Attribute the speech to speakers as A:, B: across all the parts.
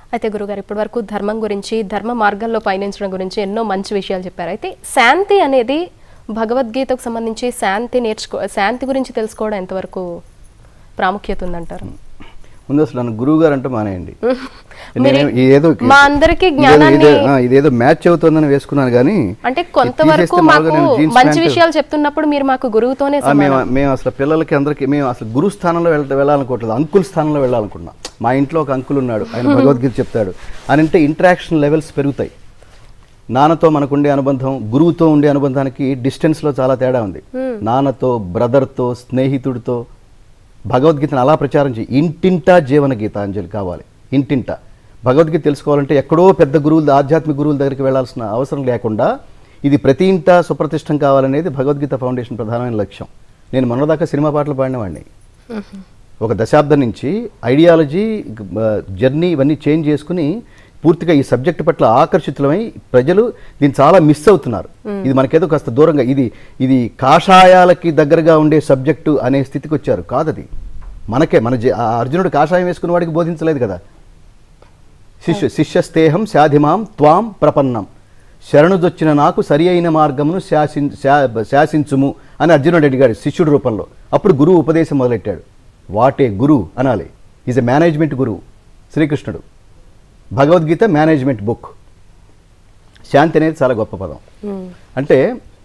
A: అయితే గురుగారు ఇప్పటి వరకు ధర్మం గురించి ధర్మ మార్గాల్లో పయనించడం గురించి ఎన్నో మంచి విషయాలు చెప్పారు అయితే శాంతి అనేది భగవద్గీతకు సంబంధించి శాంతి నేర్చుకో శాంతి గురించి తెలుసుకోవడం ఎంతవరకు ప్రాముఖ్యత ఉందంటారు
B: ముందు అసలు నన్ను గురువు గారు అంటే మానేయండి
A: మీరు
B: నేను ఏదో
A: మా అందరికీ
B: ఇదేదో-
A: జ్ఞానాన్ని
B: ఇదే- ఆ, ఇదేదో మ్యాచ్ అవుతుందని వేసుకున్నాను కానీ
A: అంటే
B: ఇది
A: కొంతవరకు
B: తీసేస్తే
A: మాకు
B: మామూలుగా నేను జీన్స్
A: మంచి
B: ప్యాంటు-
A: విషయాలు చెప్తున్నప్పుడు మీరు మాకు గురువుతోనే
B: ఆ, మేము
A: సమానం
B: మేము అసలు పిల్లలకి అందరికి మేము అసలు గురు స్థానంలో వెళ్ళ వెళ్ళాలనుకోవట్లేదు అంకుల్ స్థానంలో వెళ్ళాలనుకున్నాం మా ఇంట్లో ఒక అంకుల్ ఉన్నాడు ఆయన భగవద్గీత చెప్తాడు అని అంటే ఇంటరాక్షన్ లెవెల్స్ పెరుగుతాయి నాన్నతో మనకుండే అనుబంధం గురువుతో ఉండే అనుబంధానికి డిస్టెన్స్లో చాలా తేడా ఉంది నాన్నతో బ్రదర్తో స్నేహితుడితో భగవద్గీతను అలా ప్రచారం చేయి ఇంటింటా జీవన గీతాంజలి కావాలి ఇంటింటా భగవద్గీత తెలుసుకోవాలంటే ఎక్కడో పెద్ద గురువుల ఆధ్యాత్మిక గురువుల దగ్గరికి వెళ్ళాల్సిన అవసరం లేకుండా ఇది ప్రతి ఇంటా సుప్రతిష్టం కావాలనేది భగవద్గీత ఫౌండేషన్ ప్రధానమైన లక్ష్యం నేను మొన్నదాకా సినిమా పాటలు పాడినవాడిని ఒక దశాబ్దం నుంచి ఐడియాలజీ జర్నీ ఇవన్నీ చేంజ్ చేసుకుని పూర్తిగా ఈ సబ్జెక్ట్ పట్ల ఆకర్షితులమై ప్రజలు దీన్ని చాలా మిస్ అవుతున్నారు ఇది మనకేదో కాస్త దూరంగా ఇది ఇది కాషాయాలకి దగ్గరగా ఉండే సబ్జెక్టు అనే స్థితికి వచ్చారు కాదది మనకే మన జీ- ఆ అర్జునుడు కాషాయం వేసుకున్న వాడికి బోధించలేదు కదా శిష్యు శిష్యస్తేహం శాధిమాం త్వాం ప్రపన్నం శరణుదొచ్చిన నాకు సరి అయిన మార్గమును శాసిం శా- శాసించుము అని అర్జునుడు అడిగాడు శిష్యుడి రూపంలో అప్పుడు గురువు ఉపదేశం మొదలెట్టాడు వాటే గురు అనాలి ఈజ్ ఎ మేనేజ్మెంట్ గురువు శ్రీకృష్ణుడు భగవద్గీత మేనేజ్మెంట్ బుక్ శాంతి అనేది చాలా గొప్ప పదం అంటే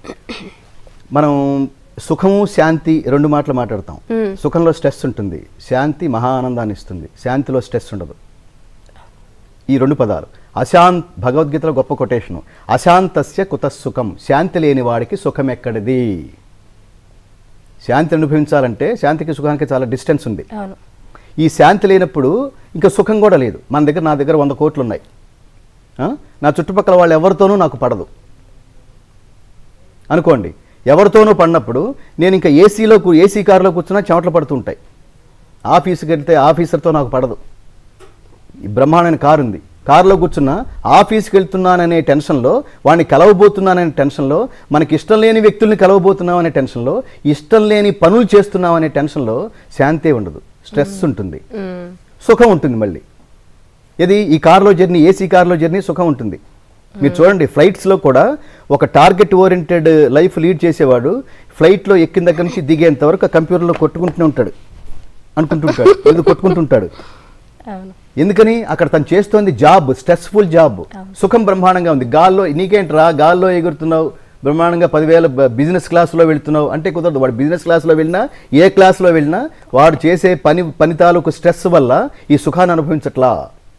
B: మనం సుఖము శాంతి రెండు మాటలు మాట్లాడతాం సుఖంలో స్ట్రెస్ ఉంటుంది శాంతి మహా ఆనందాన్ని ఇస్తుంది శాంతిలో స్ట్రెస్ ఉండదు ఈ రెండు పదాలు అశాంత్ భగవద్గీతలో గొప్ప కొటేషను అశాంతస్య కుతసుఖం శాంతి లేని వాడికి సుఖం ఎక్కడిది శాంతి అనుభవించాలంటే శాంతికి సుఖానికి చాలా డిస్టెన్స్ ఉంది
A: అవును
B: ఈ శాంతి లేనప్పుడు ఇంకా సుఖం కూడా లేదు మన దగ్గర నా దగ్గర వంద కోట్లు ఉన్నాయి ఆ? నా చుట్టుపక్కల వాళ్ళు ఎవరితోనూ నాకు పడదు అనుకోండి ఎవరితోనూ పడినప్పుడు నేను ఇంకా ఏసీలో కూ- ఏసీ కారులో కూర్చున్నా చెమటలు పడుతూ ఉంటాయి ఆఫీస్కి వెళ్తే ఆఫీసర్తో నాకు పడదు ఈ బ్రహ్మాండమైన కారు ఉంది కారులో కూర్చున్నా ఆఫీస్కి వెళ్తున్నాననే టెన్షన్లో వాడిని కలవబోతున్నాననే టెన్షన్లో మనకి ఇష్టం లేని వ్యక్తుల్ని కలవబోతున్నాం అనే టెన్షన్లో ఇష్టం లేని పనులు చేస్తున్నాం అనే టెన్షన్లో శాంతే ఉండదు స్ట్రెస్ ఉంటుంది
A: మ్మ్.
B: సుఖం ఉంటుంది మళ్ళీ ఇది ఈ కార్లో జర్నీ ఏసీ కార్లో జర్నీ సుఖం ఉంటుంది మీరు చూడండి ఫ్లైట్స్లో కూడా ఒక టార్గెట్ ఓరియంటెడ్ లైఫ్ లీడ్ చేసేవాడు ఫ్లైట్లో ఎక్కిన దగ్గర నుంచి దిగేంత వరకు ఆ కంప్యూటర్లో కొట్టుకుంటూనే ఉంటాడు అనుకుంటుంటాడు ఏదో కొట్టుకుంటుంటాడు
A: అవును
B: ఎందుకని అక్కడ తను చేస్తోంది జాబ్ స్ట్రెస్ఫుల్ జాబ్ సుఖం బ్రహ్మాండంగా ఉంది గాల్లో నీకేంట్రా గాల్లో ఎగురుతున్నావు బ్రహ్మాండంగా పదివేల బ- బిజినెస్ క్లాస్లో వెళ్తున్నావు అంటే కుదరదు వాడు బిజినెస్ క్లాస్లో వెళ్ళినా ఏ క్లాస్లో వెళ్ళినా వాడు చేసే పని పని తాలూకు స్ట్రెస్ వల్ల ఈ సుఖాన్ని అనుభవించట్లా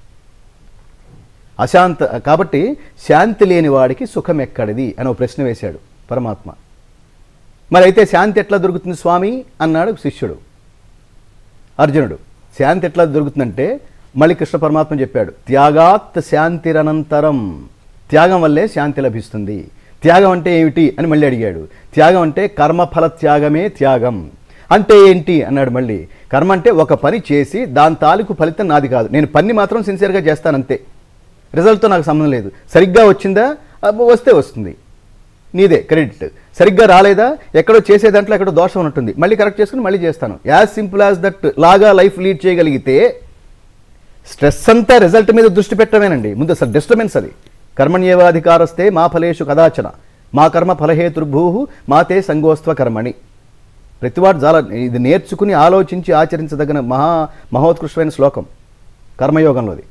B: అశాంత కాబట్టి శాంతి లేని వాడికి సుఖం ఎక్కడిది అని ఒక ప్రశ్న వేశాడు పరమాత్మ మరి అయితే శాంతి ఎట్లా దొరుకుతుంది స్వామి అన్నాడు శిష్యుడు అర్జునుడు శాంతి ఎట్లా దొరుకుతుందంటే మళ్ళీ కృష్ణ పరమాత్మ చెప్పాడు త్యాగాత్ శాంతిరనంతరం త్యాగం వల్లే శాంతి లభిస్తుంది త్యాగం అంటే ఏమిటి అని మళ్ళీ అడిగాడు త్యాగం అంటే కర్మఫల త్యాగమే త్యాగం అంటే ఏంటి అన్నాడు మళ్ళీ కర్మ అంటే ఒక పని చేసి దాని తాలూకు ఫలితం నాది కాదు నేను పని మాత్రం సిన్సియర్గా చేస్తానంతే రిజల్ట్తో నాకు సంబంధం లేదు సరిగ్గా వచ్చిందా అబ్బో, వస్తే వస్తుంది నీదే క్రెడిట్ సరిగ్గా రాలేదా ఎక్కడో చేసే దాంట్లో ఎక్కడో దోషం ఉంటుంది మళ్ళీ కరెక్ట్ చేసుకుని మళ్ళీ చేస్తాను యాజ్ సింపుల్ యాజ్ దట్ లాగా లైఫ్ లీడ్ చేయగలిగితే స్ట్రెస్ అంతా రిజల్ట్ మీద దృష్టి పెట్టడమేనండి ముందు అసలు డిస్టర్బెన్స్ అది కర్మణ్యేవాధికారస్తే మా ఫలేషు కదాచన మా కర్మ ఫలహేతుర్భూ మాతే సంగోస్త్వ కర్మణి ప్రతివాడు చాలా ఇది నేర్చుకుని ఆలోచించి ఆచరించదగిన మహా మహోత్కృష్టమైన శ్లోకం కర్మయోగంలోది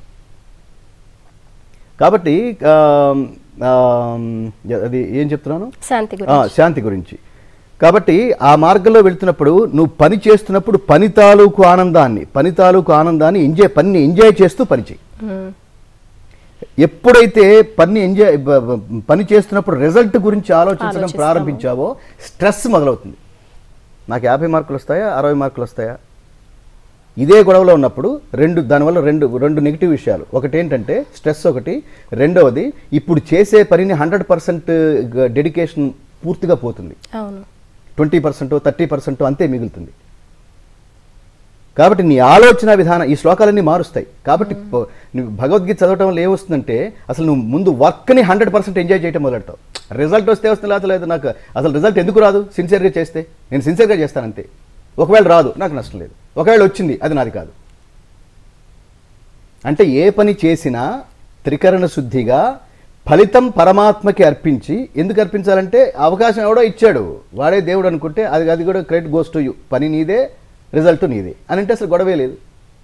B: కాబట్టి ఆ, ఆ, అది ఏం చెప్తున్నాను
A: శాంతి
B: ఆ,
A: గురించి
B: శాంతి గురించి కాబట్టి ఆ మార్గంలో వెళ్తున్నప్పుడు నువ్వు పని చేస్తున్నప్పుడు పని తాలూకు ఆనందాన్ని పని తాలూకు ఆనందాన్ని ఎంజాయ్ పని ఎంజాయ్ చేస్తూ పని చేయి
A: మ్మ్.
B: ఎప్పుడైతే పని ఎంజాయ్ బ- బ- పని చేస్తున్నప్పుడు రిజల్ట్ గురించి ఆలోచించడం
A: ఆలోచిస్తాము.
B: ప్రారంభించావో స్ట్రెస్ మొదలవుతుంది నాకు యాభై మార్కులు వస్తాయా అరవై మార్కులు వస్తాయా ఇదే గొడవలో ఉన్నప్పుడు రెండు దానివల్ల రెండు రెండు నెగిటివ్ విషయాలు ఒకటి ఏంటంటే స్ట్రెస్ ఒకటి రెండవది ఇప్పుడు చేసే పనిని హండ్రెడ్ పర్సెంట్ డెడికేషన్ పూర్తిగా పోతుంది
A: అవును
B: ట్వంటీ పర్సెంట్ థర్టీ పర్సెంట్ అంతే మిగులుతుంది కాబట్టి నీ ఆలోచన విధానం ఈ శ్లోకాలన్నీ మారుస్తాయి కాబట్టి ప- నువ్వు భగవద్గీత చదవటం వల్ల ఏమొస్తుందంటే అసలు నువ్వు ముందు వర్క్ని హండ్రెడ్ పర్సెంట్ ఎంజాయ్ చేయటం మొదలెడతావు రిజల్ట్ వస్తే వస్తుంది లేకపోతే లేదు నాకు అసలు రిజల్ట్ ఎందుకు రాదు సిన్సియర్గా చేస్తే నేను సిన్సియర్గా చేస్తాను అంతే ఒకవేళ రాదు నాకు నష్టం లేదు ఒకవేళ వచ్చింది అది నాది కాదు అంటే ఏ పని చేసినా త్రికరణ శుద్ధిగా ఫలితం పరమాత్మకి అర్పించి ఎందుకు అర్పించాలంటే అవకాశం ఎవడో ఇచ్చాడు వాడే దేవుడు అనుకుంటే అది అది కూడా క్రెడిట్ గోస్ టు యూ పని నీదే రిజల్ట్ నీదే అని అంటే అసలు గొడవే లేదు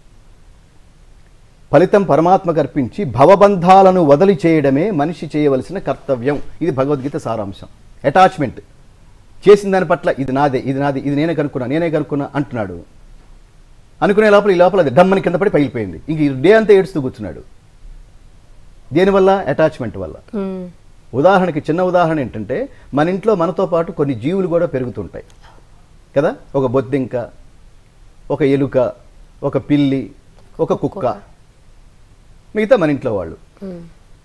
B: ఫలితం పరమాత్మకు అర్పించి భవబంధాలను వదిలి చేయడమే మనిషి చేయవలసిన కర్తవ్యం ఇది భగవద్గీత సారాంశం అటాచ్మెంట్ చేసిన దాని పట్ల ఇది నాదే ఇది నాది ఇది నేనే కనుక్కున్నా నేనే కనుక్కున్నా అంటున్నాడు అనుకునే లోపల ఈ లోపల అది డమ్మని కింద పడి పగిలిపోయింది ఇంక ఈ డే అంతా ఏడుస్తూ కూర్చున్నాడు దేనివల్ల అటాచ్మెంట్ వల్ల
A: మ్మ్.
B: ఉదాహరణకి చిన్న ఉదాహరణ ఏంటంటే మన ఇంట్లో మనతో పాటు కొన్ని జీవులు కూడా పెరుగుతుంటాయి కదా ఒక బొద్దింక ఒక ఎలుక ఒక పిల్లి ఒక కుక్క మిగతా మన ఇంట్లో వాళ్ళు
A: మ్మ్.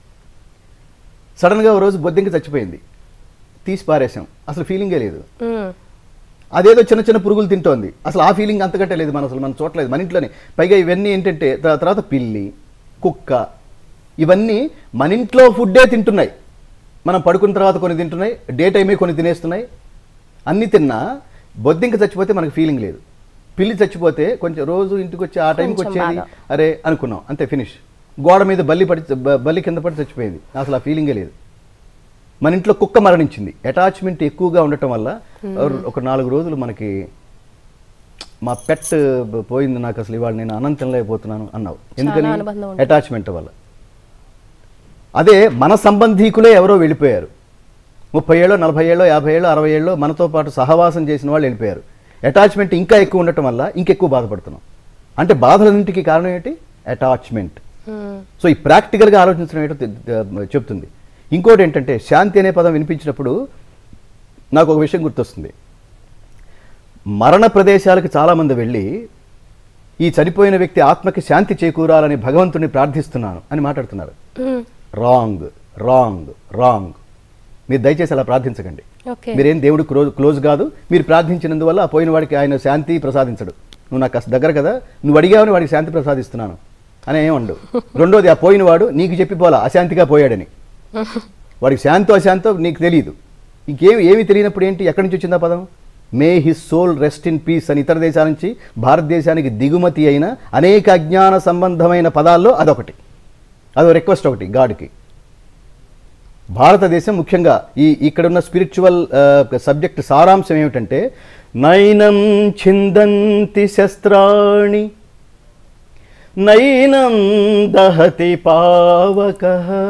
B: సడన్గా ఓ రోజు బొద్దింక చచ్చిపోయింది తీసి పారేసాం అసలు ఫీలింగే లేదు
A: మ్మ్.
B: అదేదో చిన్న చిన్న పురుగులు తింటోంది అసలు ఆ ఫీలింగ్ అంతకంటే లేదు మన అసలు మనం చూడలేదు మన ఇంట్లోనే పైగా ఇవన్నీ ఏంటంటే త- తర్వాత పిల్లి కుక్క ఇవన్నీ మన ఇంట్లో ఫుడ్డే తింటున్నాయి మనం పడుకున్న తర్వాత కొన్ని తింటున్నాయి డే టైమే కొన్ని తినేస్తున్నాయి అన్నీ తిన్నా బొద్దింక చచ్చిపోతే మనకు ఫీలింగ్ లేదు పిల్లి చచ్చిపోతే కొంచెం రోజు ఇంటికి వచ్చి ఆ టైంకి
A: కొంచెం
B: వచ్చేది
A: బాధ.
B: అరే అనుకున్నాం అంతే ఫినిష్ గోడ మీద బల్లి పడి బ- బల్లి కింద పడి చచ్చిపోయింది అసలు ఆ ఫీలింగే లేదు మన ఇంట్లో కుక్క మరణించింది అటాచ్మెంట్ ఎక్కువగా ఉండటం వల్ల ఒక నాలుగు రోజులు మనకి మా పెట్ పోయింది నాకు అసలు ఇవాళ నేను అన్నం తినలేకపోతున్నాను అన్నావు ఎందుకని
A: అనుబంధం ఉంటుంది.
B: అటాచ్మెంట్ వల్ల అదే మన సంబంధీకులే ఎవరో వెళ్ళిపోయారు ముప్పై ఏళ్ళో నలభై ఏళ్ళో యాభై ఏళ్ళో అరవై ఏళ్ళో మనతో పాటు సహవాసం చేసిన వాళ్ళు వెళ్ళిపోయారు అటాచ్మెంట్ ఇంకా ఎక్కువ ఉండటం వల్ల ఇంకెక్కువ బాధపడుతున్నాం అంటే బాధలన్నింటికి కారణం ఏంటి అటాచ్మెంట్
A: మ్మ్.
B: సో ఈ ప్రాక్టికల్గా ఆలోచించడం ఏంటో తె- తె- చెప్తుంది ఇంకోటి ఏంటంటే శాంతి అనే పదం వినిపించినప్పుడు నాకు ఒక విషయం గుర్తొస్తుంది మరణ ప్రదేశాలకు చాలామంది వెళ్ళి ఈ చనిపోయిన వ్యక్తి ఆత్మకి శాంతి చేకూరాలని భగవంతుని ప్రార్థిస్తున్నాను అని మాట్లాడుతున్నారు
A: మ్మ్.
B: రాంగ్ రాంగ్ రాంగ్ మీరు దయచేసి అలా ప్రార్థించకండి
A: ఓకే
B: మీరేం దేవుడు క్లోజ్ క్లోజ్ కాదు మీరు ప్రార్థించినందువల్ల ఆ పోయిన వాడికి ఆయన శాంతి ప్రసాదించడు నువ్వు నాకు కాస్త దగ్గర కదా నువ్వు అడిగావని వాడికి శాంతి ప్రసాదిస్తున్నాను అని ఏమండు రెండోది ఆ పోయినవాడు నీకు చెప్పి పోలా అశాంతిగా పోయాడని వాడికి శాంతో అశాంతో నీకు తెలియదు ఇంకేమి ఏమి తెలియనప్పుడు ఏంటి ఎక్కడి నుంచి వచ్చిందా పదం may his soul rest in peace అని ఇతర దేశాల నుంచి భారతదేశానికి దిగుమతి అయిన అనేక అజ్ఞాన సంబంధమైన పదాల్లో అదొకటి అదో రిక్వెస్ట్ ఒకటి గాడ్కి భారతదేశం ముఖ్యంగా ఈ ఇక్కడున్న స్పిరిచువల్ సబ్జెక్ట్ సారాంశం ఏమిటంటే నైనం చిందంతి శస్త్రాణి నైనం దహతి పావక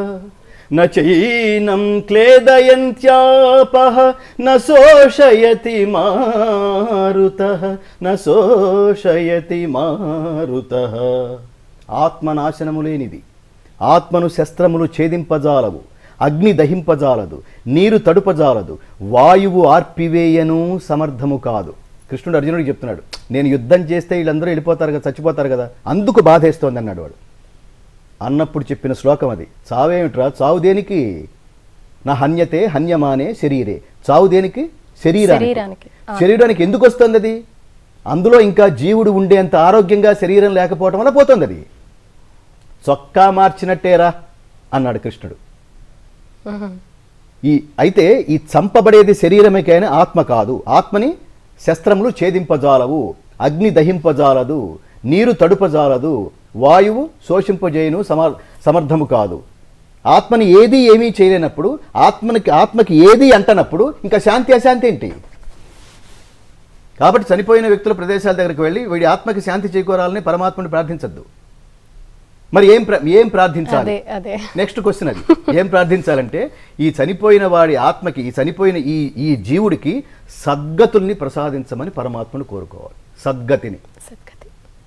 B: నైనం క్లేదయంత్యాప నోషయతి మారుత నోషయతి మారుత ఆత్మనాశనము లేనిది ఆత్మను శస్త్రములు ఛేదింపజాలవు అగ్ని దహింపజాలదు నీరు తడుపజాలదు వాయువు ఆర్పివేయను సమర్థము కాదు కృష్ణుడు అర్జునుడికి చెప్తున్నాడు నేను యుద్ధం చేస్తే వీళ్ళందరూ వెళ్ళిపోతారు కదా చచ్చిపోతారు కదా అందుకు బాధేస్తోంది అన్నాడు వాడు అన్నప్పుడు చెప్పిన శ్లోకం అది చావేమిట్రా చావు దేనికి నా హన్యతే హన్యమానే శరీరే చావు దేనికి శరీరానికి
A: శరీరానికి. ఆ.
B: శరీరానికి ఎందుకు వస్తుంది అది అందులో ఇంకా జీవుడు ఉండేంత ఆరోగ్యంగా శరీరం లేకపోవటం వల్ల పోతుంది అది చొక్కా మార్చినట్టేరా అన్నాడు కృష్ణుడు
A: మ్మ్.
B: ఈ అయితే ఈ చంపబడేది శరీరమే కానీ ఆత్మ కాదు ఆత్మని శస్త్రములు ఛేదింపజాలవు అగ్ని దహింపజాలదు నీరు తడుపజాలదు వాయువు శోషింపజేయను సమర్ సమర్థము కాదు ఆత్మని ఏది ఏమీ చేయలేనప్పుడు ఆత్మనికి ఆత్మకి ఏది అంటనప్పుడు ఇంకా శాంతి అశాంతి ఏంటి కాబట్టి చనిపోయిన వ్యక్తుల ప్రదేశాల దగ్గరికి వెళ్ళి వీడి ఆత్మకి శాంతి చేకూరాలని పరమాత్మని ప్రార్థించద్దు మరి ఏం ప్ర- ఏం ప్రార్థించాలి
A: అదే అదే
B: నెక్స్ట్ క్వశ్చన్ అది ఏం ప్రార్థించాలంటే ఈ చనిపోయిన వాడి ఆత్మకి ఈ చనిపోయిన ఈ ఈ జీవుడికి సద్గతుల్ని ప్రసాదించమని పరమాత్మను కోరుకోవాలి సద్గతిని
A: సద్గతి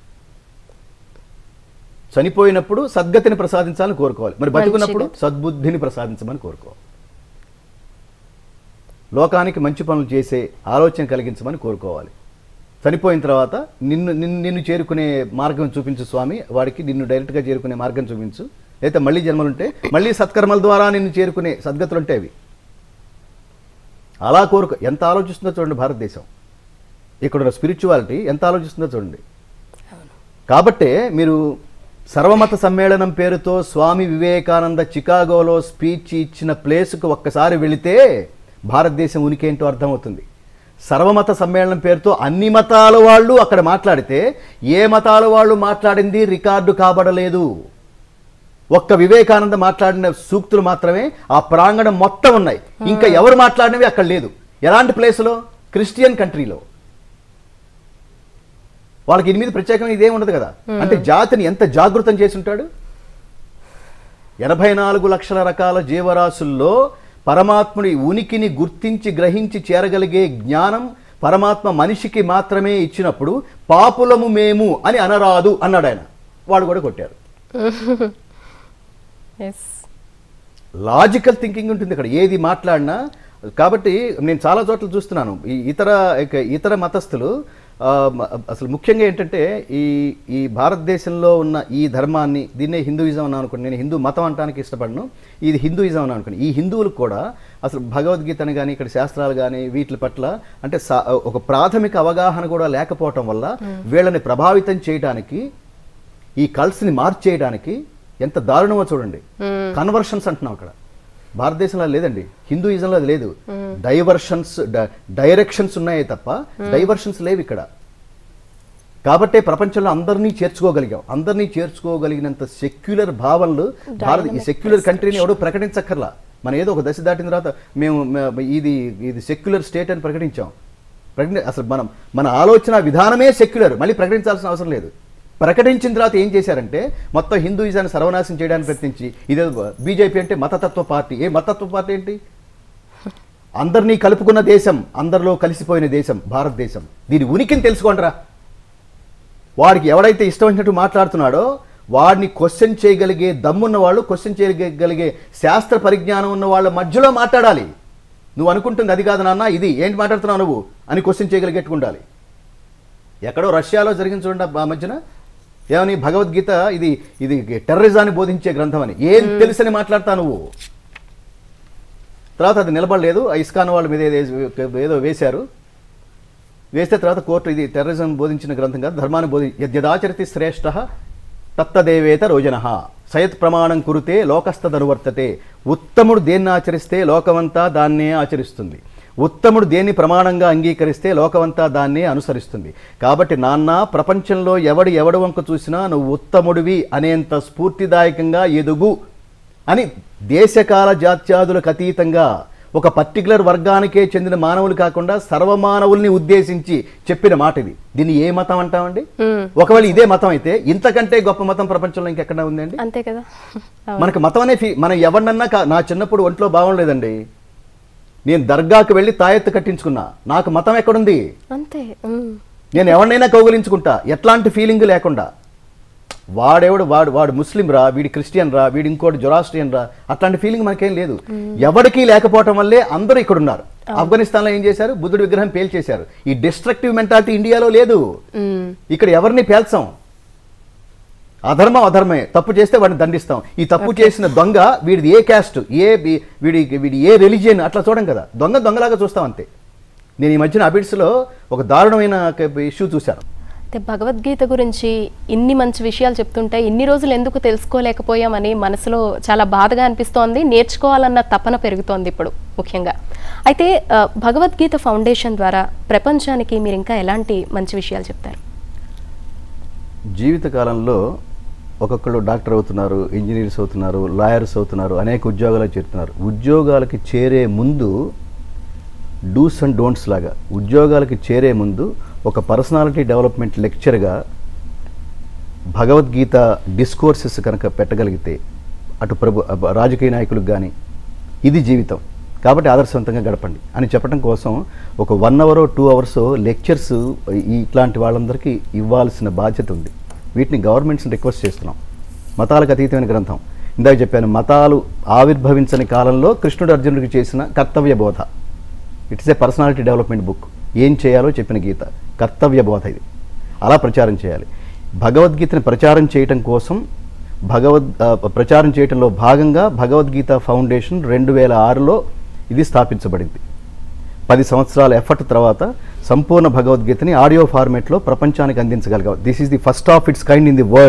B: చనిపోయినప్పుడు సద్గతిని ప్రసాదించాలని కోరుకోవాలి మరి బతుకున్నప్పుడు
A: మంచిది.
B: సద్బుద్ధిని ప్రసాదించమని కోరుకోవాలి లోకానికి మంచి పనులు చేసే ఆలోచన కలిగించమని కోరుకోవాలి చనిపోయిన తర్వాత నిన్ను నిన్ను నిన్ను చేరుకునే మార్గం చూపించు స్వామి వాడికి నిన్ను డైరెక్ట్గా చేరుకునే మార్గం చూపించు అయితే మళ్ళీ జన్మలుంటే మళ్ళీ సత్కర్మల ద్వారా నిన్ను చేరుకునే సద్గతులు ఉంటే అవి అలా కోరుకో ఎంత ఆలోచిస్తుందో చూడండి భారతదేశం ఇక్కడ స్పిరిచువాలిటీ ఎంత ఆలోచిస్తుందో చూడండి కాబట్టే మీరు సర్వమత సమ్మేళనం పేరుతో స్వామి వివేకానంద చికాగోలో స్పీచ్ ఇచ్చిన ప్లేస్కు ఒక్కసారి వెళితే భారతదేశం ఉనికి ఏంటో అర్థమవుతుంది సర్వమత సమ్మేళనం పేరుతో అన్ని మతాల వాళ్ళు అక్కడ మాట్లాడితే ఏ మతాల వాళ్ళు మాట్లాడింది రికార్డు కాబడలేదు ఒక్క వివేకానంద మాట్లాడిన సూక్తులు మాత్రమే ఆ ప్రాంగణం మొత్తం ఉన్నాయి ఇంకా ఎవరు మాట్లాడినవి అక్కడ లేదు ఎలాంటి ప్లేస్లో క్రిస్టియన్ కంట్రీలో వాళ్ళకి దీని మీద ప్రత్యేకమైన ఇదేం ఉండదు కదా అంటే జాతిని ఎంత జాగృతం చేసి ఉంటాడు ఎనభై నాలుగు లక్షల రకాల జీవరాశుల్లో పరమాత్ముడి ఉనికిని గుర్తించి గ్రహించి చేరగలిగే జ్ఞానం పరమాత్మ మనిషికి మాత్రమే ఇచ్చినప్పుడు పాపులము మేము అని అనరాదు అన్నాడు ఆయన వాడు కూడా కొట్టారు
A: ఎస్
B: లాజికల్ థింకింగ్ ఉంటుంది ఇక్కడ ఏది మాట్లాడినా కాబట్టి నేను చాలా చోట్ల చూస్తున్నాను ఈ ఇతర ఇక ఇతర మతస్థులు ఆ, మ- అసలు ముఖ్యంగా ఏంటంటే ఈ ఈ భారతదేశంలో ఉన్న ఈ ధర్మాన్ని దీన్నే హిందూయిజం అని అనుకోండి నేను హిందూ మతం అంటానికి ఇష్టపడను ఇది హిందూయిజం అని అనుకోండి ఈ హిందువులకు కూడా అసలు భగవద్గీతని కానీ ఇక్కడ శాస్త్రాలు కానీ వీటి పట్ల అంటే సా- ఒక ప్రాథమిక అవగాహన కూడా లేకపోవటం వల్ల వీళ్ళని ప్రభావితం చేయడానికి ఈ కల్స్ని మార్చేయడానికి ఎంత దారుణమో చూడండి కన్వర్షన్స్ అంటున్నాం అక్కడ భారతదేశంలో అది లేదండి హిందూయిజంలో అది లేదు డైవర్షన్స్ డైరెక్షన్స్ ఉన్నాయే తప్ప డైవర్షన్స్ లేవు ఇక్కడ కాబట్టే ప్రపంచంలో అందరినీ చేర్చుకోగలిగాం అందరినీ చేర్చుకోగలిగినంత సెక్యులర్ భావనలు భారత్ ఈ సెక్యులర్ కంట్రీని ఎవడో ప్రకటించక్కర్లా మనం ఏదో ఒక దశ దాటిన తర్వాత మేము మే- ఇది ఇది సెక్యులర్ స్టేట్ అని ప్రకటించాం ప్రకటి అసలు మనం మన ఆలోచన విధానమే సెక్యులర్ మళ్ళీ ప్రకటించాల్సిన అవసరం లేదు ప్రకటించిన తర్వాత ఏం చేశారంటే మొత్తం హిందూయిజాన్ని సర్వనాశనం చేయడానికి ప్రయత్నించి ఇదే బీజేపీ అంటే మతతత్వ పార్టీ ఏ మతతత్వ పార్టీ ఏంటి అందరినీ కలుపుకున్న దేశం అందరిలో కలిసిపోయిన దేశం భారతదేశం దీని ఉనికిని తెలుసుకోండిరా వాడికి ఎవడైతే ఇష్టం వచ్చినట్టు మాట్లాడుతున్నాడో వాడిని క్వశ్చన్ చేయగలిగే దమ్మున్న వాళ్ళు క్వశ్చన్ చేయగలిగే శాస్త్ర పరిజ్ఞానం ఉన్న వాళ్ళ మధ్యలో మాట్లాడాలి నువ్వు అనుకుంటుంది అది కాదు నాన్న ఇది ఏంటి మాట్లాడుతున్నావు నువ్వు అని క్వశ్చన్ చేయగలిగేట్టుకు ఉండాలి ఎక్కడో రష్యాలో జరిగిన చూడండి ఆ మధ్యన ఏమని భగవద్గీత ఇది ఇది టెర్రరిజాన్ని బోధించే గ్రంథం అని ఏం తెలుసని మాట్లాడతా నువ్వు తర్వాత అది నిలబడలేదు ఆ ఇస్కాన్ వాళ్ళ మీద ఏదో ఏదో వేశారు వేస్తే తర్వాత కోర్టు ఇది టెర్రరిజం బోధించిన గ్రంథం కాదు ధర్మాన్ని బోధి యద్యదాచరతి శ్రేష్ఠ తత్తదేవేత రోజన సయత్ ప్రమాణం కురితే లోకస్తదనువర్తతే ఉత్తముడు దేన్ని ఆచరిస్తే లోకమంతా దాన్నే ఆచరిస్తుంది ఉత్తముడు దేన్ని ప్రమాణంగా అంగీకరిస్తే లోకమంతా దాన్నే అనుసరిస్తుంది కాబట్టి నాన్న ప్రపంచంలో ఎవడు ఎవడు వంక చూసినా నువ్వు ఉత్తముడివి అనేంత స్ఫూర్తిదాయకంగా ఎదుగు అని దేశకాల జాత్యాదులకు అతీతంగా ఒక పర్టికులర్ వర్గానికే చెందిన మానవులు కాకుండా సర్వమానవుల్ని ఉద్దేశించి చెప్పిన మాట ఇది దీన్ని ఏ మతం అంటామండి ఒకవేళ ఇదే మతం అయితే ఇంతకంటే గొప్ప మతం ప్రపంచంలో ఇంకెక్కడ ఉందండి
A: అంతే కదా అవును.
B: మనకు మతం అనే ఫీ మనం ఎవరినన్నా కా- నా చిన్నప్పుడు ఒంట్లో బాగుండలేదండి నేను దర్గాకు వెళ్ళి తాయెత్తు కట్టించుకున్నా నాకు మతం ఎక్కడుంది
A: అంతే ఉమ్.
B: నేను ఎవరినైనా కౌగులించుకుంటా ఎట్లాంటి ఫీలింగ్ లేకుండా వాడెవడు వాడు వాడు ముస్లిం రా వీడి క్రిస్టియన్ రా వీడి ఇంకోటి జొరాస్ట్రియన్ రా అట్లాంటి ఫీలింగ్ మనకేం లేదు ఎవరికి లేకపోవటం వల్లే అందరూ ఇక్కడ ఉన్నారు ఆఫ్ఘనిస్తాన్లో ఏం చేశారు బుద్ధుడి విగ్రహం పేల్చేశారు ఈ డిస్ట్రక్టివ్ మెంటాలిటీ ఇండియాలో లేదు
A: ఉమ్.
B: ఇక్కడ ఎవరిని పేల్చాం అధర్మం అధర్మే తప్పు చేస్తే వాడిని దండిస్తాం ఈ తప్పు చేసిన దొంగ వీడిది ఏ క్యాస్ట్ ఏ బి- వీడి వీడి ఏ రిలీజియన్ అట్లా చూడం కదా దొంగ దొంగలాగా చూస్తాం అంతే నేను ఈ మధ్యన అబిడ్స్లో ఒక దారుణమైన ఇష్యూ చూశాను
A: అయితే భగవద్గీత గురించి ఇన్ని మంచి విషయాలు చెప్తుంటే ఇన్ని రోజులు ఎందుకు తెలుసుకోలేకపోయామని మనసులో చాలా బాధగా అనిపిస్తోంది నేర్చుకోవాలన్న తపన పెరుగుతోంది ఇప్పుడు ముఖ్యంగా అయితే ఆ, భగవద్గీత ఫౌండేషన్ ద్వారా ప్రపంచానికి మీరు ఇంకా ఎలాంటి మంచి విషయాలు చెప్తారు
B: జీవితకాలంలో ఒక్కొక్కళ్ళు డాక్టర్ అవుతున్నారు ఇంజనీర్స్ అవుతున్నారు లాయర్స్ అవుతున్నారు అనేక ఉద్యోగాలకు చేరుతున్నారు ఉద్యోగాలకి చేరే ముందు డూస్ అండ్ డోంట్స్ లాగా ఉద్యోగాలకి చేరే ముందు ఒక పర్సనాలిటీ డెవలప్మెంట్ లెక్చర్గా భగవద్గీత డిస్కోర్సెస్ కనుక పెట్టగలిగితే అటు ప్రభు అబ- రాజకీయ నాయకులకు కానీ ఇది జీవితం కాబట్టి ఆదర్శవంతంగా గడపండి అని చెప్పడం కోసం ఒక one hour two hours lectures ఈ ఇట్లాంటి వాళ్ళందరికీ ఇవ్వాల్సిన బాధ్యత ఉంది వీటిని గవర్నమెంట్స్ని రిక్వెస్ట్ చేస్తున్నాం మతాలకు అతీతమైన గ్రంథం ఇందాక చెప్పాను మతాలు ఆవిర్భవించని కాలంలో కృష్ణుడు అర్జునుడికి చేసిన కర్తవ్య బోధ it's a personality development book ఏం చేయాలో చెప్పిన గీత కర్తవ్య బోధ ఇది అలా ప్రచారం చేయాలి భగవద్గీతని ప్రచారం చేయటం కోసం భగవద్ ఆ, ప్రచారం చేయటంలో భాగంగా భగవద్గీత ఫౌండేషన్ రెండు వేల ఆరులో ఇది స్థాపించబడింది పది సంవత్సరాల ఎఫర్ట్ తర్వాత సంపూర్ణ భగవద్గీతని ఆడియో ఫార్మేట్లో ప్రపంచానికి అందించగలిగాం this is the first of its kind in the world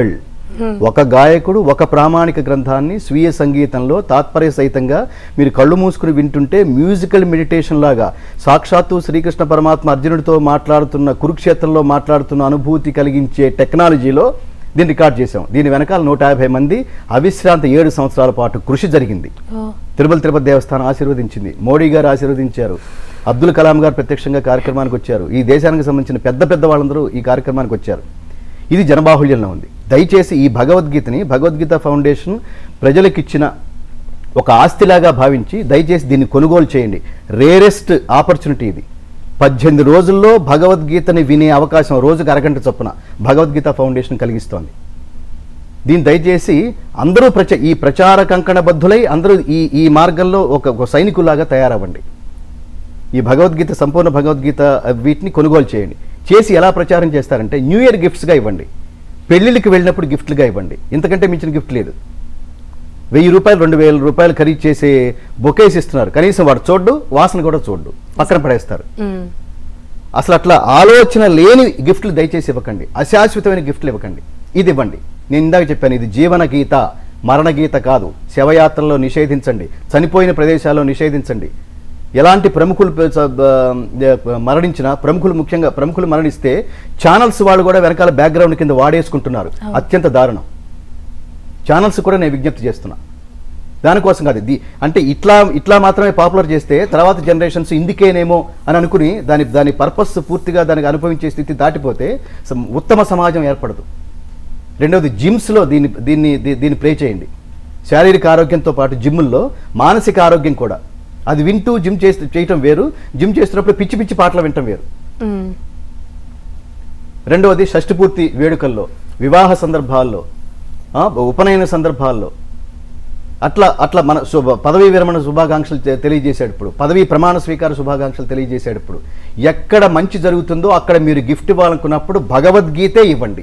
B: ఒక గాయకుడు ఒక ప్రామాణిక గ్రంథాన్ని స్వీయ సంగీతంలో తాత్పర్య సహితంగా మీరు కళ్ళు మూసుకుని వింటుంటే మ్యూజికల్ మెడిటేషన్ లాగా సాక్షాత్తు శ్రీకృష్ణ పరమాత్మ అర్జునుడితో మాట్లాడుతున్న కురుక్షేత్రంలో మాట్లాడుతున్న అనుభూతి కలిగించే టెక్నాలజీలో దీన్ని రికార్డ్ చేశాం దీని వెనకాల నూట యాభై మంది అవిశ్రాంత ఏడు సంవత్సరాల పాటు కృషి జరిగింది
A: ఓ
B: తిరుమల తిరుపతి దేవస్థానం ఆశీర్వదించింది మోడీ గారు ఆశీర్వదించారు అబ్దుల్ కలాం గారు ప్రత్యక్షంగా కార్యక్రమానికి వచ్చారు ఈ దేశానికి సంబంధించిన పెద్ద పెద్ద వాళ్ళందరూ ఈ కార్యక్రమానికి వచ్చారు ఇది జనబాహుళ్యంలో ఉంది దయచేసి ఈ భగవద్గీతని భగవద్గీత ఫౌండేషన్ ప్రజలకు ఇచ్చిన ఒక ఆస్తిలాగా భావించి దయచేసి దీన్ని కొనుగోలు చేయండి రేరెస్ట్ ఆపర్చునిటీ ఇది పద్దెనిమిది రోజుల్లో భగవద్గీతని వినే అవకాశం రోజుకు అరగంట చొప్పున భగవద్గీత ఫౌండేషన్ కలిగిస్తోంది దీన్ని దయచేసి అందరూ ప్రచ ఈ ప్రచార కంకణబద్ధులై అందరూ ఈ ఈ మార్గంలో ఒక ఒక సైనికులాగా తయారవ్వండి ఈ భగవద్గీత సంపూర్ణ భగవద్గీత ఆ, వీటిని కొనుగోలు చేయండి చేసి ఎలా ప్రచారం చేస్తారంటే న్యూ ఇయర్ గిఫ్ట్స్గా ఇవ్వండి పెళ్ళిళ్ళకి వెళ్ళినప్పుడు గిఫ్ట్లుగా ఇవ్వండి ఇంతకంటే మించిన గిఫ్ట్ లేదు వెయ్యి రూపాయలు రెండు వేల రూపాయలు ఖరీదు చేసే బొకేస్ ఇస్తున్నారు కనీసం వాడు చూడ్డు వాసన కూడా చూడ్డు పక్కన పడేస్తారు
A: మ్మ్.
B: అసలు అట్లా ఆలోచన లేని గిఫ్ట్లు దయచేసి ఇవ్వకండి అశాశ్వతమైన గిఫ్ట్లు ఇవ్వకండి ఇది ఇవ్వండి నేను ఇందాక చెప్పాను ఇది జీవన గీత మరణ గీత కాదు శవయాత్రలో నిషేధించండి చనిపోయిన ప్రదేశాల్లో నిషేధించండి ఎలాంటి ప్రముఖులు ప- స- బ- మరణించినా ప్రముఖులు ముఖ్యంగా ప్రముఖులు మరణిస్తే ఛానల్స్ వాళ్ళు కూడా వెనకాల బ్యాక్గ్రౌండ్ కింద వాడేసుకుంటున్నారు అత్యంత దారుణం ఛానల్స్ కూడా నేను విజ్ఞప్తి చేస్తున్నా దానికోసం కాదు ఇది అంటే ఇట్లా ఇట్లా మాత్రమే పాపులర్ చేస్తే తర్వాత జనరేషన్స్ ఇందుకేనేమో అని అనుకుని దాని దాని పర్పస్ పూర్తిగా దానికి అనుభవించే స్థితి దాటిపోతే సమ- ఉత్తమ సమాజం ఏర్పడదు రెండవది జిమ్స్లో దీన్ని దీన్ని దీ- దీన్ని ప్లే చేయండి శారీరక ఆరోగ్యంతో పాటు జిమ్ముల్లో మానసిక ఆరోగ్యం కూడా అది వింటూ జిమ్ చేసి చేయటం వేరు జిమ్ చేస్తున్నప్పుడు పిచ్చి పిచ్చి పాటలు వినటం వేరు
A: మ్మ్.
B: రెండవది షష్ఠపూర్తి వేడుకల్లో వివాహ సందర్భాల్లో ఆ, ఉపనయన సందర్భాల్లో అట్లా అట్లా మన శుభ పదవీ విరమణ శుభాకాంక్షలు తె- తెలియజేసేటప్పుడు పదవీ ప్రమాణ స్వీకార శుభాకాంక్షలు తెలియజేసేటప్పుడు ఎక్కడ మంచి జరుగుతుందో అక్కడ మీరు గిఫ్ట్ ఇవ్వాలనుకున్నప్పుడు భగవద్గీతే ఇవ్వండి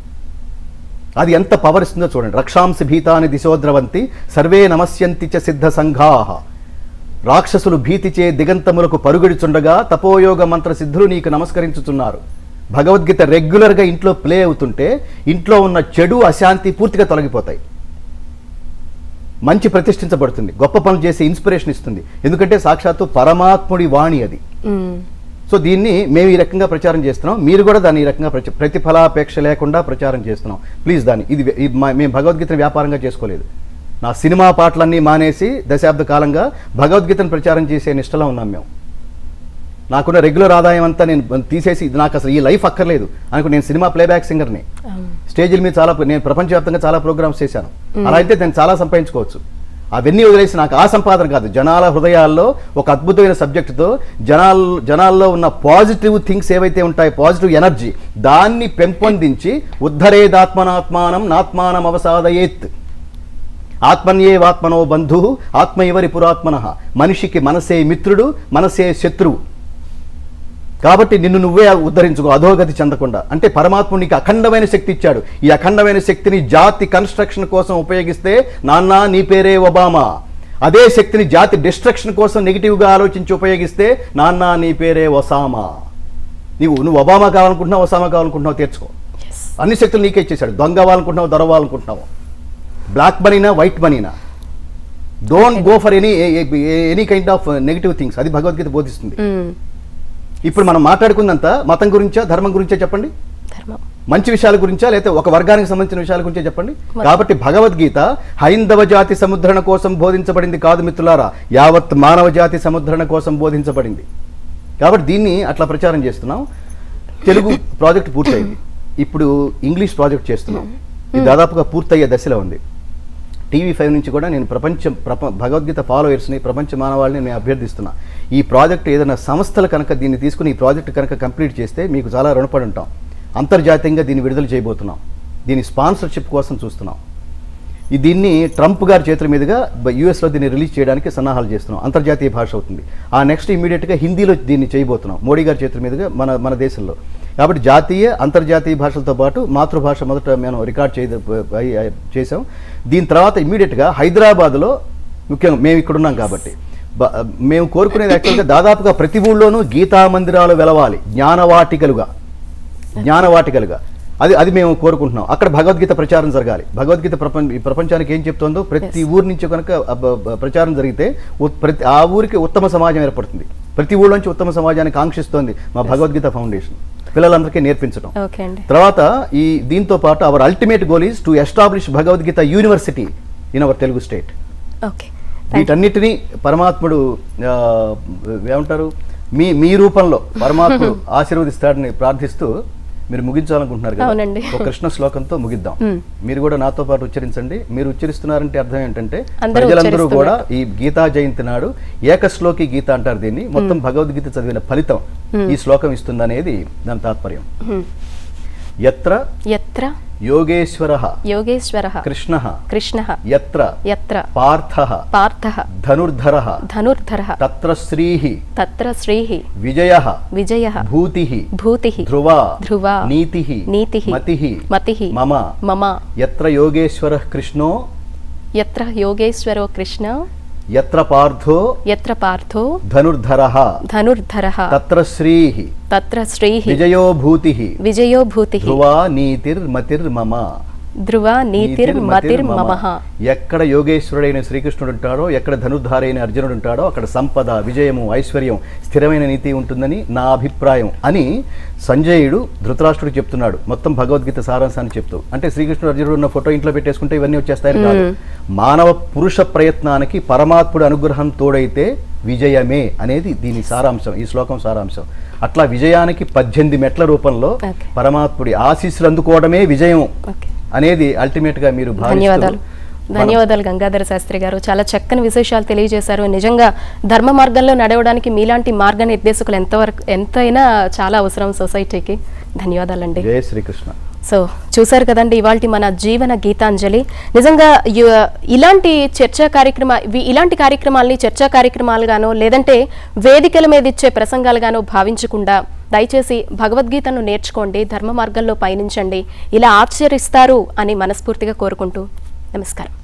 B: అది ఎంత పవర్ ఇస్తుందో చూడండి రక్షాంసి భీతాని దిశోద్రవంతి సర్వే నమస్యంతి చ సిద్ధ సంఘాహ రాక్షసులు భీతిచే దిగంతములకు పరుగడుచుండగా తపోయోగ మంత్ర సిద్ధులు నీకు నమస్కరించుతున్నారు భగవద్గీత రెగ్యులర్గా ఇంట్లో ప్లే అవుతుంటే ఇంట్లో ఉన్న చెడు అశాంతి పూర్తిగా తొలగిపోతాయి మంచి ప్రతిష్ఠించబడుతుంది గొప్ప పనులు చేసే ఇన్స్పిరేషన్ ఇస్తుంది ఎందుకంటే సాక్షాత్తు పరమాత్ముడి వాణి అది
A: మ్మ్.
B: సో దీన్ని మేము ఈ రకంగా ప్రచారం చేస్తున్నాం మీరు కూడా దాన్ని ఈ రకంగా ప్రచ ప్రతిఫలాపేక్ష లేకుండా ప్రచారం చేస్తున్నాం ప్లీజ్ దాన్ని ఇది వే- ఇది మా- మేము భగవద్గీతను వ్యాపారంగా చేసుకోలేదు నా సినిమా పాటలన్నీ మానేసి దశాబ్ద కాలంగా భగవద్గీతను ప్రచారం చేసే నిష్టలో ఉన్నాం మేము నాకున్న రెగ్యులర్ ఆదాయం అంతా నేను తీసేసి ఇది నాకు అసలు ఈ లైఫ్ అక్కర్లేదు అనుకో నేను సినిమా ప్లేబ్యాక్ సింగర్ని
A: అవును.
B: స్టేజీల మీద చాలా నేను ప్రపంచవ్యాప్తంగా చాలా ప్రోగ్రామ్స్ చేశాను అలా అయితే నేను చాలా సంపాదించుకోవచ్చు అవన్నీ వదిలేసి నాకు ఆ సంపాదన కాదు జనాల హృదయాల్లో ఒక అద్భుతమైన సబ్జెక్టుతో జనాల్ జనాల్లో ఉన్న పాజిటివ్ థింగ్స్ ఏవైతే ఉంటాయో పాజిటివ్ ఎనర్జీ దాన్ని పెంపొందించి ఉద్ధరేదాత్మనాత్మానం నాత్మానం అవసాదయేత్ ఆత్మన్యేవాత్మనో బంధు ఆత్మైవరి పురాత్మన మనిషికి మనసే మిత్రుడు మనసే శత్రువు కాబట్టి నిన్ను నువ్వే ఉద్ధరించుకో అధోగతి చెందకుండా అంటే పరమాత్ముడు నీకు అఖండమైన శక్తి ఇచ్చాడు ఈ అఖండమైన శక్తిని జాతి కన్స్ట్రక్షన్ కోసం ఉపయోగిస్తే నాన్న నీ పేరే ఒబామా అదే శక్తిని జాతి డిస్ట్రక్షన్ కోసం నెగిటివ్గా ఆలోచించి ఉపయోగిస్తే నాన్న నీ పేరే ఒసామా నీవు నువ్వు ఒబామా కావాలనుకుంటున్నావు ఒసామా కావాలనుకుంటున్నావు తీర్చుకో
A: Yes.
B: అన్ని శక్తులు నీకే ఇచ్చేసాడు దొంగ అవ్వాలనుకుంటున్నావు దొర అవ్వాలనుకుంటున్నావు బ్లాక్ మనీనా వైట్ మనీనా don't go for any any kind of negative things అది భగవద్గీత బోధిస్తుంది
A: మ్మ్.
B: ఇప్పుడు మనం మాట్లాడుకుందంతా మతం గురించా ధర్మం గురించా చెప్పండి
A: ధర్మం
B: మంచి విషయాల గురించా లేకపోతే ఒక వర్గానికి సంబంధించిన విషయాల గురించే చెప్పండి
A: మరి-
B: కాబట్టి భగవద్గీత హైందవ జాతి సముద్రణ కోసం బోధించబడింది కాదు మిత్రులారా యావత్ మానవ జాతి సముద్రణ కోసం బోధించబడింది కాబట్టి దీన్ని అట్లా ప్రచారం చేస్తున్నాం తెలుగు ప్రాజెక్ట్ పూర్తయింది ఇప్పుడు ఇంగ్లీష్ ప్రాజెక్ట్ చేస్తున్నాం ఇది దాదాపుగా పూర్తయ్యే దశలో ఉంది టీవీ ఫైవ్ నుంచి కూడా నేను ప్రపంచం ప్రప భగవద్గీత ఫాలోయర్స్ని ప్రపంచ మానవాళిని నేను అభ్యర్థిస్తున్నా ఈ ప్రాజెక్ట్ ఏదైనా సంస్థలు కనుక దీన్ని తీసుకుని ఈ ప్రాజెక్ట్ కనుక కంప్లీట్ చేస్తే మీకు చాలా రుణపడి ఉంటాం అంతర్జాతీయంగా దీన్ని విడుదల చేయబోతున్నాం దీని స్పాన్సర్షిప్ కోసం చూస్తున్నాం ఈ దీన్ని ట్రంప్ గారి చేతుల మీదుగా బ- యుఎస్లో దీన్ని రిలీజ్ చేయడానికి సన్నాహాలు చేస్తున్నాం అంతర్జాతీయ భాష అవుతుంది ఆ నెక్స్ట్ ఇమీడియట్గా హిందీలో దీన్ని చేయబోతున్నాం మోడీ గారి చేతుల మీదుగా మన మన దేశంలో కాబట్టి జాతీయ అంతర్జాతీయ భాషలతో పాటు మాతృభాష మొదట మేము రికార్డ్ చేయ అయి- అయి- చేసాం దీని తర్వాత ఇమీడియట్గా హైదరాబాద్లో ముఖ్యంగా మేము ఇక్కడ ఉన్నాం కాబట్టి బ- మేము కోరుకునేది యాక్చువల్గా దాదాపుగా ప్రతి ఊళ్ళోనూ గీతా మందిరాలు వెలవాలి జ్ఞానవాటికలుగా జ్ఞానవాటికలుగా అది అది మేము కోరుకుంటున్నాం అక్కడ భగవద్గీత ప్రచారం జరగాలి భగవద్గీత ప్రపంచ ఈ ప్రపంచానికి ఏం చెప్తుందో ప్రతి ఊరి నుంచి కనుక అబ్బ- అబ్బ- ప్రచారం జరిగితే ఉత్- ప్రతి ఆ ఊరికి ఉత్తమ సమాజం ఏర్పడుతుంది ప్రతి ఊళ్ళోంచి ఉత్తమ సమాజాన్ని కాంక్షిస్తోంది మా భగవద్గీత ఫౌండేషన్ పిల్లలందరికీ నేర్పించడం
A: ఓకే అండి
B: తర్వాత ఈ దీంతో పాటు our ultimate goal is to establish Bhagavad Gita university in our Telugu state
A: okay
B: వీటన్నిటినీ పరమాత్ముడు ఆ, ఏమంటారు మీ మీ రూపంలో పరమాత్ముడు ఆశీర్వదిస్తాడని ప్రార్థిస్తూ మీరు ముగించాలనుకుంటున్నారు కదా
A: అవునండి.
B: ఒక కృష్ణ శ్లోకంతో ముగిద్దాం
A: మ్మ్.
B: మీరు కూడా నాతో పాటు ఉచ్చరించండి మీరు ఉచ్చరిస్తున్నారంటే అర్థం ఏంటంటే
A: అందరూ
B: ప్రజలందరూ కూడా
A: ఉచ్చరిస్తున్నట్టు.
B: ఈ గీతా జయంతి నాడు ఏకశ్లోకి గీత అంటారు దీన్ని మొత్తం భగవద్గీత చదివిన ఫలితం ఈ శ్లోకం ఇస్తుందనేది దాని తాత్పర్యం
A: హ్మ్.
B: ఎత్ర
A: ఎత్ర
B: యోగేశ్వర
A: యోగేశ్వర
B: కృష్ణ
A: కృష్ణ
B: ఎత్ర
A: ఎత్ర
B: పార్థ
A: పార్థ
B: ధనుర్ధర
A: ధనుర్ధర
B: తత్ర శ్రీ
A: తత్ర శ్రీ
B: విజయ
A: విజయ
B: భూతి
A: భూతి
B: ధ్రువ
A: ధ్రువ
B: నీతి
A: నీతిః
B: మతి
A: మతిః
B: మమ
A: మమ
B: ఎత్ర యోగేశ్వర కృష్ణో
A: ఎత్ర యోగేశ్వరో కృష్ణ
B: ఎత్ర పార్థో
A: ఎత్ర పార్థో
B: ధనుర్ధర
A: ధనుర్ధర
B: తత్ర శ్రీ
A: తత్ర శ్రీ
B: విజయో భూతి
A: విజయో భూతి
B: ధ్రువ నీతిర్మతిర్మమ
A: ధ్రువ నీతిర్మతిర్మమ
B: ఎక్కడ యోగేశ్వరుడైన శ్రీకృష్ణుడు ఉంటాడో ఎక్కడ ధనుర్ధారైన అర్జునుడు ఉంటాడో అక్కడ సంపద విజయము ఐశ్వర్యం స్థిరమైన నీతి ఉంటుందని నా అభిప్రాయం అని సంజయుడు ధృతరాష్ట్రుడు చెప్తున్నాడు మొత్తం భగవద్గీత సారాంశాన్ని చెప్తూ అంటే శ్రీకృష్ణుడు అర్జునుడు ఉన్న ఫోటో ఇంట్లో పెట్టేసుకుంటే ఇవన్నీ వచ్చేస్తాయని కాదు మానవ పురుష ప్రయత్నానికి పరమాత్ముడు అనుగ్రహం తోడైతే విజయమే అనేది దీని సారాంశం ఈ శ్లోకం సారాంశం అట్లా విజయానికి పద్దెనిమిది మెట్ల రూపంలో
A: Okay.
B: పరమాత్ముడి ఆశీస్సులు అందుకోవడమే విజయం
A: ఓకే
B: అనేది అల్టిమేట్ గా మీరు భావిస్తూ
A: ధన్యవాదాలు ధన్యవాదాలు గంగాధర శాస్త్రి గారు చాలా చక్కని విశేషాలు తెలియజేశారు నిజంగా ధర్మ మార్గంలో నడవడానికి మీలాంటి మార్గ నిర్దేశకులు ఎంతవరకు ఎంతైనా చాలా అవసరం సొసైటీకి ధన్యవాదాలండి
B: జయ శ్రీకృష్ణ
A: సో చూశారు కదండి ఇవాళ మన జీవన గీతాంజలి నిజంగా యు- ఇలాంటి చర్చా కార్యక్రమ వి- ఇలాంటి కార్యక్రమాల్ని చర్చా కార్యక్రమాలుగానో లేదంటే వేదికల మీద ఇచ్చే ప్రసంగాలుగానో భావించకుండా దయచేసి భగవద్గీతను నేర్చుకోండి ధర్మ మార్గంలో పయనించండి ఇలా ఆచరిస్తారు అని మనస్ఫూర్తిగా కోరుకుంటూ నమస్కారం